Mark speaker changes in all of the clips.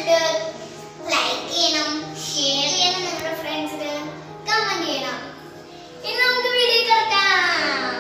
Speaker 1: ഇഷ്ടപ്പെട്ടിട്ട് like ചെയ്യണം share ചെയ്യണം നിങ്ങളുടെ ഫ്രണ്ട്സിന് കമന്റ് ചെയ്യണം ഇനി നമുക്ക് വീഡിയോ കിടക്കാം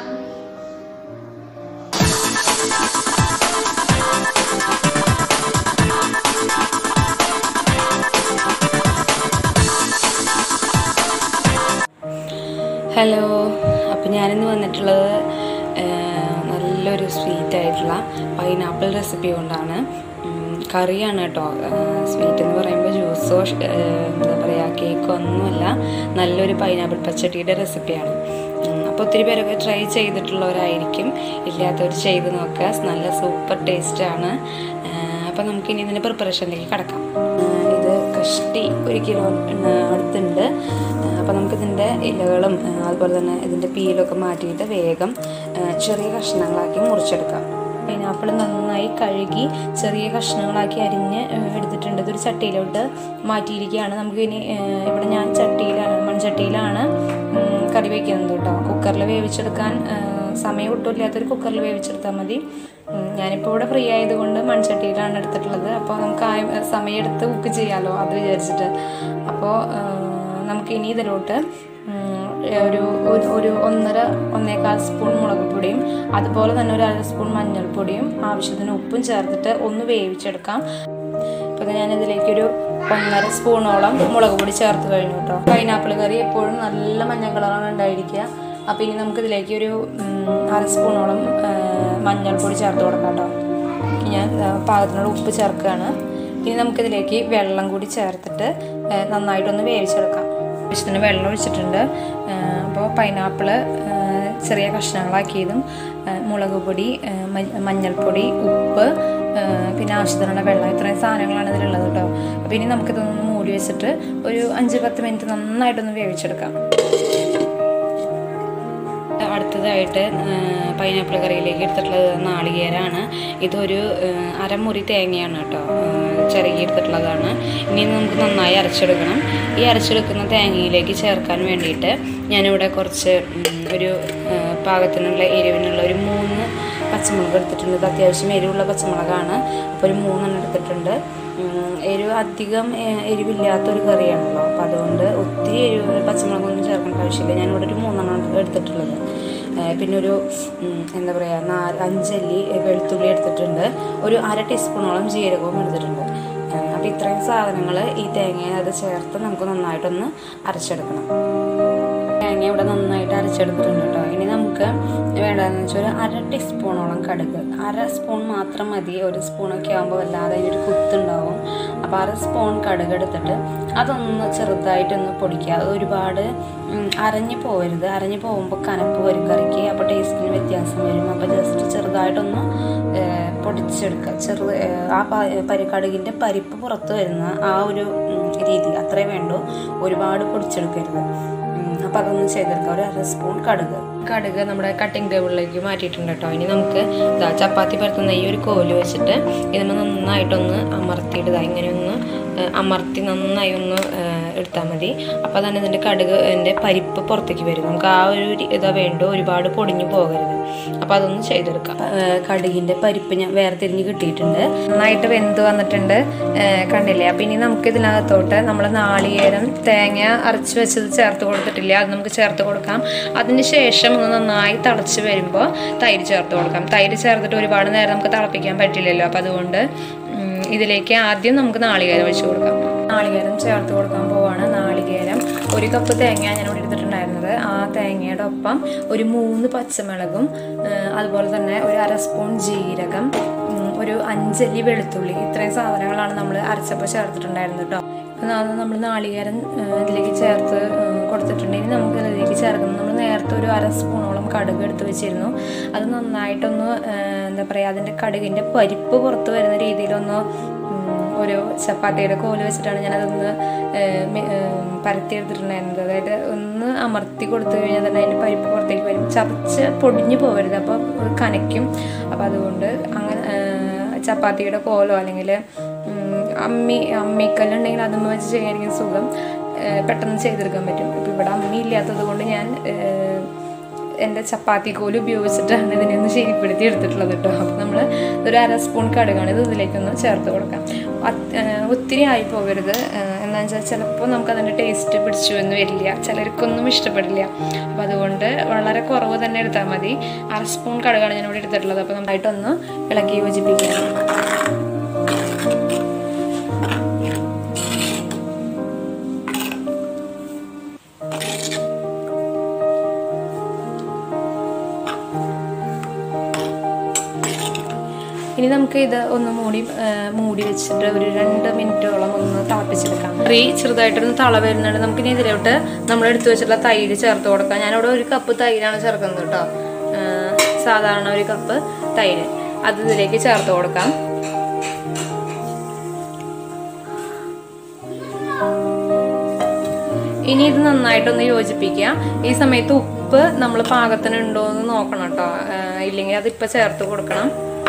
Speaker 2: ഹലോ അപ്പോൾ ഞാനിന്ന് വന്നിട്ടുള്ളത് ആ, നല്ലൊരു സ്വീറ്റ് ആയിട്ടുള്ള പൈനാപ്പിൾ റെസിപ്പി കൊണ്ടാണ് ഉം, കറിയാണ് കേട്ടോ സ്വീറ്റ് എന്ന് പറയുമ്പോൾ ജ്യൂസോ എന്താ പറയുക കേക്കോ ഒന്നുമല്ല നല്ലൊരു പൈനാപ്പിൾ പച്ചടിയുടെ റെസിപ്പിയാണ് അപ്പോൾ ഒത്തിരി പേരൊക്കെ ട്രൈ ചെയ്തിട്ടുള്ളവരായിരിക്കും ഇല്ലാത്തവർ ചെയ്ത് നോക്കുക നല്ല സൂപ്പർ ടേസ്റ്റാണ് അപ്പോൾ നമുക്കിനി ഇതിൻ്റെ പ്രിപ്പറേഷനിലേക്ക് കിടക്കാം ഇത് കഷ്ടി ഒരു കിലോ അടുത്തുണ്ട് അപ്പോൾ നമുക്കിതിൻ്റെ ഇലകളും ആ, അതുപോലെ തന്നെ ഇതിൻ്റെ പീലൊക്കെ മാറ്റിയിട്ട് വേഗം ആ, ചെറിയ കഷ്ണങ്ങളാക്കി മുറിച്ചെടുക്കാം പൈനാപ്പിൾ നന്നായി കഴുകി ചെറിയ കഷ്ണങ്ങളാക്കി അരിഞ്ഞ് ആ, എടുത്തിട്ടുണ്ട് ഇതൊരു ചട്ടിയിലോട്ട് മാറ്റിയിരിക്കുകയാണ് നമുക്ക് ഇനി ആ, ഇവിടെ ഞാൻ ചട്ടിയിലാണ് മൺചട്ടിയിലാണ് ഉം, കറി വയ്ക്കുന്നത് കേട്ടോ കുക്കറിൽ വേവിച്ചെടുക്കാൻ ആ, സമയം ഒട്ടുമില്ലാത്തൊരു കുക്കറിൽ വേവിച്ചെടുത്താൽ മതി ഉം, ഞാനിപ്പോൾ ഇവിടെ ഫ്രീ ആയതുകൊണ്ട് മൺചട്ടിയിലാണ് എടുത്തിട്ടുള്ളത് അപ്പോൾ നമുക്ക് ആ സമയമെടുത്ത് കുക്ക് ചെയ്യാമല്ലോ അത് വിചാരിച്ചിട്ട് അപ്പോൾ നമുക്ക് ഇനി ഇതിലോട്ട് ഉം, ഒരു ഒരു- ഒരു ഒന്നര ഒന്നേകാൽ സ്പൂൺ മുളക് പൊടിയും അതുപോലെ തന്നെ ഒരു അര സ്പൂൺ മഞ്ഞൾപ്പൊടിയും ആവശ്യത്തിന് ഉപ്പും ചേർത്തിട്ട് ഒന്ന് വേവിച്ചെടുക്കാം അപ്പോൾ ഞാനിതിലേക്കൊരു ഒന്നര സ്പൂണോളം മുളക് പൊടി ചേർത്ത് കഴിഞ്ഞു കേട്ടോ പൈനാപ്പിൾ കറി എപ്പോഴും നല്ല മഞ്ഞ കളറാണ് ഉണ്ടായിരിക്കുക അപ്പോൾ ഇനി നമുക്കിതിലേക്ക് ഒരു ഉം, അര സ്പൂണോളം ആ, മഞ്ഞൾപ്പൊടി ചേർത്ത് കൊടുക്കാം കേട്ടോ ഞാൻ ആ, പാകത്തിനുള്ള ഉപ്പ് ചേർക്കുകയാണ് ഇനി നമുക്കിതിലേക്ക് വെള്ളം കൂടി ചേർത്തിട്ട് ആ, നന്നായിട്ടൊന്ന് വേവിച്ചെടുക്കാം ആവശ്യത്തിന് വെള്ളം ഒഴിച്ചിട്ടുണ്ട് അപ്പോൾ പൈനാപ്പിള് ചെറിയ കഷ്ണങ്ങളാക്കിയതും ആ, മുളക് പൊടി ആ, മ- മഞ്ഞൾപ്പൊടി ഉപ്പ് ആ, പിന്നെ ആവശ്യത്തിനുള്ള വെള്ളം ഇത്രയും സാധനങ്ങളാണ് ഇതിലുള്ളത് കേട്ടോ അപ്പോൾ ഇനി നമുക്കിതൊന്ന് മൂടി വെച്ചിട്ട് ഒരു അഞ്ച് പത്ത് മിനിറ്റ് നന്നായിട്ടൊന്ന് വേവിച്ചെടുക്കാം അടുത്തതായിട്ട് പൈനാപ്പിൾ കറിയിലേക്ക് എടുത്തിട്ടുള്ളത് നാളികേരമാണ് ഇതൊരു ആ, അരമുറി തേങ്ങയാണ് കേട്ടോ ആ, ചിരകി എടുത്തിട്ടുള്ളതാണ് ഇനി നമുക്ക് നന്നായി അരച്ചെടുക്കണം ഈ അരച്ചെടുക്കുന്ന തേങ്ങയിലേക്ക് ചേർക്കാൻ വേണ്ടിയിട്ട് ഞാനിവിടെ കുറച്ച് ഉം, ഒരു ആ, പാകത്തിനുള്ള എരിവിനുള്ള ഒരു മൂന്ന് പച്ചമുളക് എടുത്തിട്ടുണ്ട് ഇത് അത്യാവശ്യം എരിവുള്ള പച്ചമുളകാണ് അപ്പോൾ ഒരു മൂന്നെണ്ണം എടുത്തിട്ടുണ്ട് ഉം, എരിവ് അധികം ഏ- എരിവില്ലാത്തൊരു കറിയാണല്ലോ അപ്പോൾ അതുകൊണ്ട് ഒത്തിരി എരിവ് പച്ചമുളകൊന്നും ചേർക്കേണ്ട ആവശ്യമില്ല ഞാനിവിടെ ഒരു മൂന്നെണ്ണം എടുത്തിട്ടുള്ളത് ഏ, പിന്നെ ഒരു ഉം, എന്താ പറയുക നാല് അഞ്ചല്ലി വെളുത്തുള്ളി എടുത്തിട്ടുണ്ട് ഒരു അര ടീസ്പൂണോളം ജീരകവും എടുത്തിട്ടുണ്ട് അപ്പോൾ ഇത്രയും സാധനങ്ങൾ ഈ തേങ്ങ അത് ചേർത്ത് നമുക്ക് നന്നായിട്ടൊന്ന് അരച്ചെടുക്കണം തേങ്ങ ഇവിടെ നന്നായിട്ട് അരച്ചെടുത്തിട്ടുണ്ട് കേട്ടോ ഇനി നമുക്ക് വേണ്ടതെന്ന് വെച്ചാൽ ഒരു അര ടീസ്പൂണോളം കടുക് അര സ്പൂൺ മാത്രം മതി ഒരു സ്പൂണൊക്കെ ആകുമ്പോൾ വല്ലാതെ അതിനൊരു കുത്തുണ്ടാവും അപ്പോൾ അര സ്പൂൺ കടുക് എടുത്തിട്ട് അതൊന്ന് ചെറുതായിട്ടൊന്ന് പൊടിക്കുക അത് ഒരുപാട് ഉം, അരഞ്ഞു പോകരുത് അരഞ്ഞു പോകുമ്പോൾ കനപ്പ് വരും കറിക്ക് അപ്പോൾ ടേസ്റ്റിന് വ്യത്യാസം വരും അപ്പോൾ ജസ്റ്റ് ചെറുതായിട്ടൊന്ന് ഏഹ്, പൊടിച്ചെടുക്കുക ചെറു ഏഹ്, ആ പ- പരി കടുകിൻ്റെ പരിപ്പ് പുറത്ത് വരുന്ന ആ ഒരു ഉം, രീതി അത്രേ വേണ്ടൂ ഒരുപാട് പൊടിച്ചെടുക്കരുത് അപ്പോൾ അതൊന്ന് ചെയ്തെടുക്കാം ഒരു അര സ്പൂൺ കടുക് കടുക് നമ്മുടെ കട്ടിംഗ് ടേബിളിലേക്ക് മാറ്റിയിട്ടുണ്ട് കേട്ടോ ഇനി നമുക്ക് ഇതാ ചപ്പാത്തി പരത്തുന്ന ഈ ഒരു കോല് വെച്ചിട്ട് ഇതിന് നന്നായിട്ടൊന്ന് അമർത്തിയിടുക ഇങ്ങനെ ഒന്ന് ഏഹ്, അമർത്തി നന്നായി ഒന്ന് ഏഹ്, എടുത്താൽ മതി അപ്പോൾ തന്നെ ഇതിൻ്റെ കടുക് എൻ്റെ പരിപ്പ് പുറത്തേക്ക് വരും നമുക്ക് ആ ഒരു രി- ഇതാ വേണ്ടോ ഒരുപാട് പൊടിഞ്ഞു പോകരുത് അപ്പോൾ അതൊന്ന് ചെയ്തെടുക്കാം ഏഹ്, കടുകിൻ്റെ പരിപ്പ് ഞാൻ വേറെ തിരിഞ്ഞ് കിട്ടിയിട്ടുണ്ട് നന്നായിട്ട് വെന്ത് വന്നിട്ടുണ്ട് ഏഹ്, കണ്ടില്ലേ അപ്പോൾ ഇനി നമുക്ക് ഇതിനകത്തോട്ട് നമ്മൾ നാളികേരം തേങ്ങ അരച്ച് വെച്ചത് ചേർത്ത് കൊടുത്തിട്ടില്ല അത് നമുക്ക് ചേർത്ത് കൊടുക്കാം അതിന് ശേഷം ഒന്ന് നന്നായി തിളച്ച് വരുമ്പോൾ തൈര് ചേർത്ത് കൊടുക്കാം തൈര് ചേർത്തിട്ട് ഒരുപാട് നേരം നമുക്ക് തിളപ്പിക്കാൻ പറ്റില്ലല്ലോ അപ്പോൾ അതുകൊണ്ട് ഉം, ഇതിലേക്ക് ആദ്യം നമുക്ക് നാളികേരം ഒഴിച്ച് കൊടുക്കാം നാളികേരം ചേർത്ത് കൊടുക്കാൻ പോവാണ് നാളികേരം ഒരു കപ്പ് തേങ്ങ ഞാൻ ഇവിടെ എടുത്തിട്ടുണ്ടായിരുന്നത് ആ തേങ്ങയുടെ ഒപ്പം ഒരു മൂന്ന് പച്ചമുളകും ഏഹ്, അതുപോലെ തന്നെ ഒരു അര സ്പൂൺ ജീരകം ഉം, ഒരു അഞ്ചല്ലി വെളുത്തുള്ളി ഇത്രയും സാധനങ്ങളാണ് നമ്മൾ അരച്ചപ്പോൾ ചേർത്തിട്ടുണ്ടായിരുന്നത് കേട്ടോ നമ്മൾ നാളികേരം ഏഹ്, ഇതിലേക്ക് ചേർത്ത് ഏഹ്, കൊടുത്തിട്ടുണ്ട് ഇനി നമുക്ക് ഇതിലേക്ക് ചേർക്കണം നമ്മൾ നേരത്തെ ഒരു അര സ്പൂണോളം കടുക് എടുത്ത് വെച്ചിരുന്നു അത് നന്നായിട്ടൊന്ന് ഏഹ്, എന്താ പറയുക അതിൻ്റെ കടുകിൻ്റെ പരിപ്പ് പുറത്ത് വരുന്ന രീതിയിലൊന്ന് ഉം, ഒരു ചപ്പാത്തിയുടെ കോല് വെച്ചിട്ടാണ് ഞാനതൊന്ന് ഏഹ്, മി- ഏഹ്, പരത്തിയെടുത്തിട്ടുണ്ടായിരുന്നത് അതായത് ഒന്ന് അമർത്തി കൊടുത്തു കഴിഞ്ഞാൽ തന്നെ അതിൻ്റെ പരിപ്പ് പുറത്തേക്ക് വരും ചതച്ച് പൊടിഞ്ഞു പോകരുത് അപ്പോൾ കനയ്ക്കും അപ്പോൾ അതുകൊണ്ട് അങ്ങനെ ഏഹ്, ചപ്പാത്തിയുടെ കോലോ അല്ലെങ്കിൽ അമ്മി അമ്മിക്കല്ലുണ്ടെങ്കിൽ അതുമ്മ വെച്ച് ചെയ്യാനായിരിക്കും സുഖം ഏഹ്, പെട്ടെന്ന് ചെയ്തെടുക്കാൻ പറ്റും ഇപ്പം ഇവിടെ അമ്മി ഇല്ലാത്തത് കൊണ്ട് ഞാൻ ഏഹ്, എൻ്റെ ചപ്പാത്തി കോല് ഉപയോഗിച്ചിട്ടാണ് ഇതിനെ ഒന്ന് ശരിപ്പെടുത്തി എടുത്തിട്ടുള്ളത് കേട്ടോ അപ്പോൾ നമ്മൾ ഒരു അര സ്പൂൺ കടുകാണ് ഇത് ഇതിലേക്കൊന്ന് ചേർത്ത് കൊടുക്കാം അത്- ഏഹ് ഒത്തിരി ആയി പോകരുത് ഏഹ് എന്താണെന്ന് വെച്ചാൽ ചിലപ്പോൾ നമുക്ക് അതിൻ്റെ ടേസ്റ്റ് പിടിച്ചു എന്ന് വരില്ല ചിലർക്കൊന്നും ഇഷ്ടപ്പെടില്ല അപ്പോൾ അതുകൊണ്ട് വളരെ കുറവ് തന്നെ എടുത്താൽ മതി അര സ്പൂൺ കടുകാണ് ഞാനിവിടെ എടുത്തിട്ടുള്ളത് അപ്പോൾ നന്നായിട്ടൊന്ന് ഇളക്കി യോജിപ്പിക്കാം ഇനി നമുക്ക് ഇത് ഒന്ന് മൂടി ആ, മൂടി വെച്ചിട്ട് ഒരു രണ്ട് മിനിറ്റോളം ഒന്ന് തിളപ്പിച്ചെടുക്കാം കറി ചെറുതായിട്ടൊന്ന് തള വരുന്നുണ്ട് നമുക്ക് ഇനി ഇതിലോട്ട് നമ്മൾ എടുത്തു വെച്ചിട്ടുള്ള തൈര് ചേർത്ത് കൊടുക്കാം ഞാനിവിടെ ഒരു കപ്പ് തൈരാണ് ചേർക്കുന്നത് കേട്ടോ ആ, സാധാരണ ഒരു കപ്പ് തൈര് അത് ഇതിലേക്ക് ചേർത്ത് കൊടുക്കാം ഇനി ഇത് നന്നായിട്ടൊന്ന് യോജിപ്പിക്കുക ഈ സമയത്ത് ഉപ്പ് നമ്മൾ പാകത്തിന് ഉണ്ടോ എന്ന് നോക്കണം കേട്ടോ ഇല്ലെങ്കിൽ അത് ഇപ്പം ചേർത്ത് കൊടുക്കണം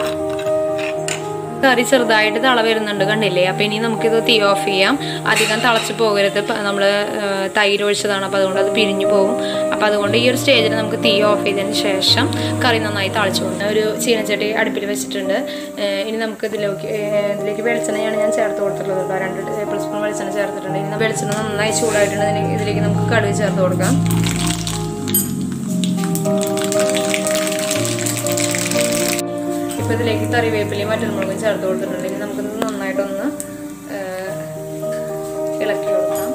Speaker 2: കറി ചെറുതായിട്ട് തള വരുന്നുണ്ട് കണ്ടില്ലേ അപ്പം ഇനി നമുക്കിത് തീ ഓഫ് ചെയ്യാം അധികം തിളച്ച് പോകരുത് നമ്മൾ തൈര് ഒഴിച്ചതാണ് അപ്പോൾ അതുകൊണ്ട് അത് പിരിഞ്ഞു പോകും അപ്പോൾ അതുകൊണ്ട് ഈ ഒരു സ്റ്റേജിൽ നമുക്ക് തീ ഓഫ് ചെയ്തതിന് ശേഷം കറി നന്നായി തളിച്ചു കൊടുക്കാം ഒരു ചീനച്ചട്ടി അടുപ്പിൽ വെച്ചിട്ടുണ്ട് ഏഹ് ഇനി നമുക്ക് ഇതിലേക്ക് ഏഹ് ഇതിലേക്ക് വെളിച്ചെണ്ണയാണ് ഞാൻ ചേർത്ത് കൊടുത്തിട്ടുള്ളത് കേട്ടോ രണ്ട് ടേബിൾ സ്പൂൺ വെളിച്ചെണ്ണ ചേർത്തിട്ടുണ്ട് ഇനി വെളിച്ചെണ്ണ നന്നായി ചൂടായിട്ടുണ്ട് ഇതിന് ഇതിലേക്ക് നമുക്ക് കടുക് ചേർത്ത് കൊടുക്കാം ഇപ്പൊ ഇതിലേക്ക് കറിവേപ്പിലയും മറ്റൊരുമുളകും ചേർത്ത് കൊടുത്തിട്ടുണ്ട് ഇനി നമുക്കിത് നന്നായിട്ടൊന്ന് ആ, ഇളക്കി കൊടുക്കാം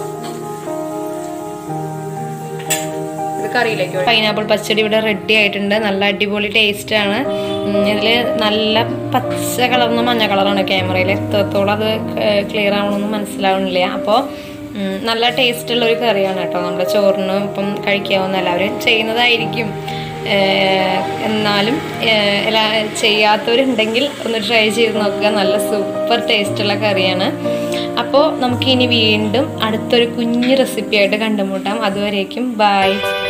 Speaker 2: ഇത് കറിയിലേക്ക് പൈനാപ്പിൾ പച്ചടി ഇവിടെ റെഡി ആയിട്ടുണ്ട് നല്ല അടിപൊളി ടേസ്റ്റ് ആണ് ഇതിൽ നല്ല പച്ച കളർന്ന മഞ്ഞ കളറാണ് ക്യാമറയിൽ എത്രത്തോളം അത് ക്ലിയർ ആവണമെന്ന് മനസ്സിലാവണില്ല അപ്പോൾ നല്ല ടേസ്റ്റ് ഉള്ള ഒരു കറിയാണ് കേട്ടോ നമ്മുടെ ചോറിന് ഇപ്പം കഴിക്കാവുന്ന എല്ലാവരും ചെയ്യുന്നതായിരിക്കും ഏഹ് എന്നാലും ഏഹ് എല്ലാ ചെയ്യാത്തവരുണ്ടെങ്കിൽ ഒന്ന് ട്രൈ ചെയ്ത് നോക്കുക നല്ല സൂപ്പർ ടേസ്റ്റുള്ള കറിയാണ് അപ്പോൾ നമുക്ക് ഇനി വീണ്ടും അടുത്തൊരു കുഞ്ഞു റെസിപ്പി ആയിട്ട് കണ്ടുമുട്ടാം അതുവരേക്കും ബായ്